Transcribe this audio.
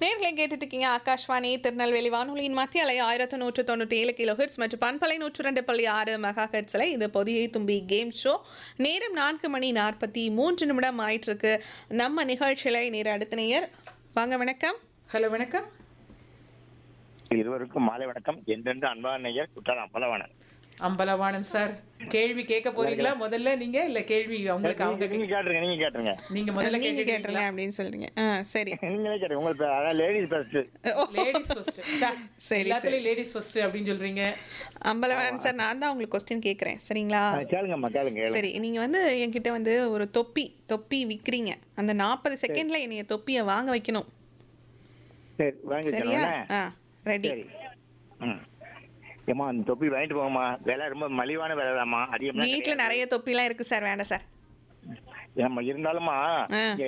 நேர்களை கேட்டுட்டு இருக்கீங்க ஆகாஷ்வாணி திருநெல்வேலி வானொலியின் மத்திய அலை ஆயிரத்து நூற்று தொண்ணூற்றி ஏழு கிலோ ஹெர்ட்ஸ் மற்றும் பண்பலை நூற்று ரெண்டு புள்ளி ஆறு மெகா ஹெர்ட்ஸில் இது பொதியை தும்பி கேம் ஷோ நேரம் நான்கு மணி நாற்பத்தி மூன்று நிமிடம் ஆயிட்டு இருக்கு நம்ம நிகழ்ச்சியில் நேர அடுத்த நேயர் வாங்க வணக்கம் ஹலோ வணக்கம் இருவருக்கும் மாலை வணக்கம் என்றென்று அன்பான நேயர் குற்றாலம் அப்பலவாணன் அம்பலவாணன் சார் கேள்வி கேட்க போறீங்களா முதல்ல நீங்க இல்ல கேள்வி அவங்களுக்கு அவங்க நீங்க கேட்டுருங்க நீங்க கேட்டுருங்க நீங்க முதல்ல நீங்க கேட்டுருங்க கேட்டுருங்க அப்படின்னு சொல்றீங்க ஆ சரி நீங்களே கேட்டுங்க உங்களுக்கு அதான் லேடிஸ் ஃபர்ஸ்ட் லேடிஸ் ஃபர்ஸ்ட் சரி, எல்லாத்துலயும் லேடிஸ் ஃபர்ஸ்ட் அப்படின்னு சொல்றீங்க அம்பலவன் சார் நான் தான் உங்களுக்கு கொஸ்டின் கேட்குறேன் சரிங்களா கேளுங்கம்மா கேளுங்க கேளுங்க. சரி நீங்க வந்து என்கிட்ட வந்து ஒரு தொப்பி தொப்பி விக்கிறீங்க அந்த நாற்பது செகண்ட்ல என்னைய தொப்பியை வாங்க வைக்கணும் சரி வாங்கி சரியா வச்சிடணும்ல? ஆ ரெடி சரி ம் ஏம்மா அந்த தொப்பி வாங்கிட்டு போங்கம்மா விலை ரொம்ப மலிவான விலை தாம்மா அதிகமாக வீட்ல நிறைய தொப்பிலாம் இருக்கு சார் வேண்டாம் சார் நம்ம இருந்தாலும்மா ஆ. இங்க